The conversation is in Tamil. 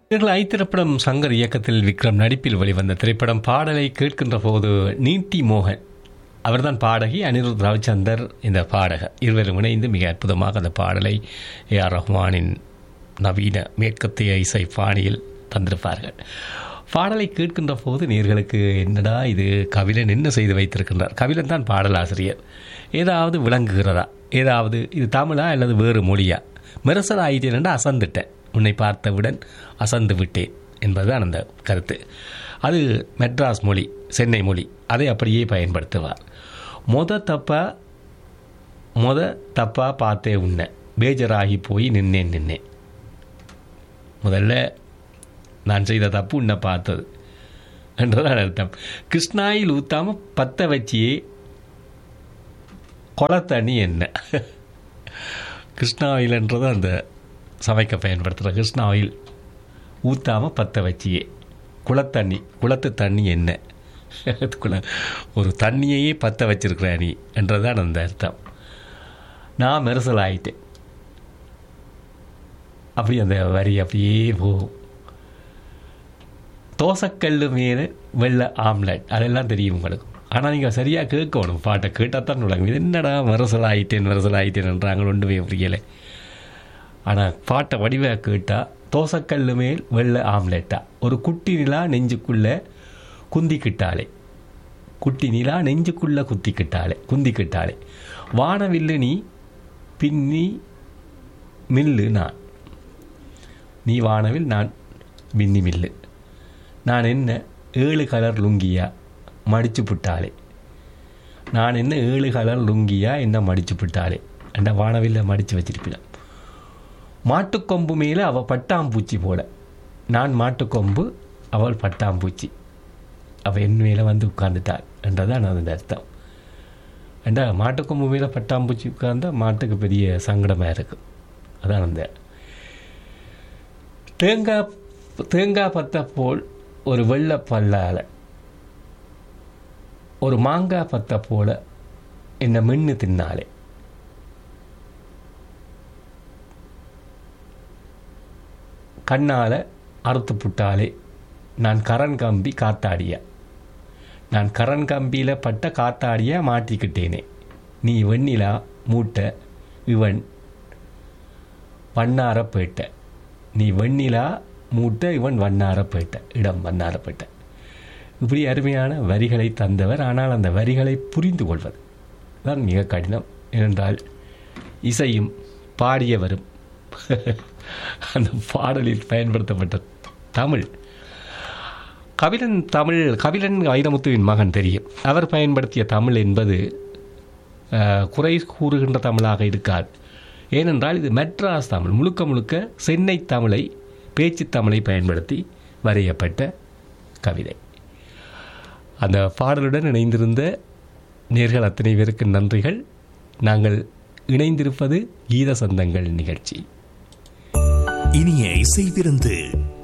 இவர்கள் ஐத்திரைப்படம் சங்கர் இயக்கத்தில் விக்ரம் நடிப்பில் வெளிவந்த திரைப்படம் பாடலை கேட்கின்ற போது நீட்டி மோகன் அவர்தான் பாடகி அனிருத் ரவிச்சந்தர் இந்த பாடகர் இருவரும் இணைந்து மிக அற்புதமாக அந்த பாடலை ஏ ஆர் ரஹ்மானின் நவீன மேற்கத்திய இசை பாணியில் தந்திருப்பார்கள் பாடலை கேட்கின்ற போது நேர்களுக்கு என்னடா இது கபிலன் என்ன செய்து வைத்திருக்கின்றார் கபிலன் தான் பாடலாசிரியர் ஏதாவது விளங்குகிறதா ஏதாவது இது தமிழா அல்லது வேறு மொழியா மெரசல் ஆயிட்டேன் என்று அசந்துட்டேன் உன்னை பார்த்தவுடன் அசந்து விட்டேன் என்பதுதான் அந்த கருத்து அது மெட்ராஸ் மொழி சென்னை மொழி அதை அப்படியே பயன்படுத்துவார் மொத தப்பா மொத தப்பா பார்த்தே உன்னை பேஜராகி போய் நின்னேன் நின்னேன் முதல்ல நான் செய்த தப்பு உன்னை பார்த்தது என்றதான் அர்த்தம் கிருஷ்ணாயில் ஊத்தாம பத்த வச்சியே குளத்தண்ணி என்ன கிருஷ்ணா ஆயில்ன்றது அந்த சமைக்க பயன்படுத்துகிற கிருஷ்ணா ஆயில் ஊற்றாமல் பற்ற வச்சியே குளத்தண்ணி குளத்து தண்ணி என்ன குள ஒரு தண்ணியையே பற்ற வச்சிருக்கிற நீ என்றதான் அந்த அர்த்தம் நான் மெரிசல் ஆயிட்டேன் அப்படி அந்த வரி அப்படியே போகும் தோசைக்கல் மேலே வெள்ளை ஆம்லெட் அதெல்லாம் தெரியும் உங்களுக்கு ஆனால் நீங்கள் சரியாக கேட்கணும் பாட்டை கேட்டால் தான் விளங்கும் இது என்னடா மெரசல் ஆயிட்டேன் மெரசல் ஆயிட்டேன்ன்றாங்க ஒன்றுமே புரியலை ஆனால் பாட்டை வடிவாக கேட்டால் தோசைக்கல் மேல் வெள்ளை ஆம்லெட்டா ஒரு குட்டி நிலா நெஞ்சுக்குள்ளே குந்திக்கிட்டாளே குட்டி நிலா நெஞ்சுக்குள்ளே குத்திக்கிட்டாளே குந்திக்கிட்டாளே வானவில்லு நீ பின்னி மில்லு நான் நீ வானவில் நான் மின்னி மில்லு நான் என்ன ஏழு கலர் லுங்கியா மடிச்சு புட்டாளே நான் என்ன ஏழு கலர் லுங்கியா என்ன மடிச்சு புட்டாளே என்ற வானவில்ல மடித்து வச்சிருப்பினான் மாட்டுக்கொம்பு மேலே அவள் பட்டாம்பூச்சி போல நான் மாட்டுக்கொம்பு அவள் பட்டாம்பூச்சி அவள் என் மேலே வந்து உட்கார்ந்துட்டாள் என்றதான் அந்த அர்த்தம் ஏண்டா மாட்டுக்கொம்பு மேலே பட்டாம்பூச்சி உட்கார்ந்தா மாட்டுக்கு பெரிய சங்கடமாக இருக்கும் அதான் அந்த தேங்காய் தேங்காய் பத்த போல் ஒரு வெள்ளை பல்லால் ஒரு மாங்காய் பத்த போல என்னை மின்னு தின்னாலே கண்ணால் அறுத்து புட்டாலே நான் கரண் கம்பி காத்தாடிய நான் கரண் கம்பியில் பட்ட காத்தாடிய மாட்டிக்கிட்டேனே நீ வெண்ணிலா மூட்டை இவன் வண்ணாரப்பேட்டை நீ வெண்ணிலா மூட்டை இவன் வண்ணாரப்பேட்டை இடம் வண்ணாரப்பேட்டை இப்படி அருமையான வரிகளை தந்தவர் ஆனால் அந்த வரிகளை புரிந்து கொள்வது தான் மிக கடினம் ஏனென்றால் இசையும் பாடியவரும் அந்த பாடலில் பயன்படுத்தப்பட்ட தமிழ் கபிலன் தமிழ் கபிலன் வைரமுத்துவின் மகன் தெரியும் அவர் பயன்படுத்திய தமிழ் என்பது குறை கூறுகின்ற தமிழாக இருக்காது ஏனென்றால் இது மெட்ராஸ் தமிழ் முழுக்க முழுக்க சென்னை தமிழை பேச்சு தமிழை பயன்படுத்தி வரையப்பட்ட கவிதை அந்த பாடலுடன் இணைந்திருந்த நேர்கள் அத்தனை பேருக்கு நன்றிகள் நாங்கள் இணைந்திருப்பது கீத சொந்தங்கள் நிகழ்ச்சி இனிய இசை விருந்து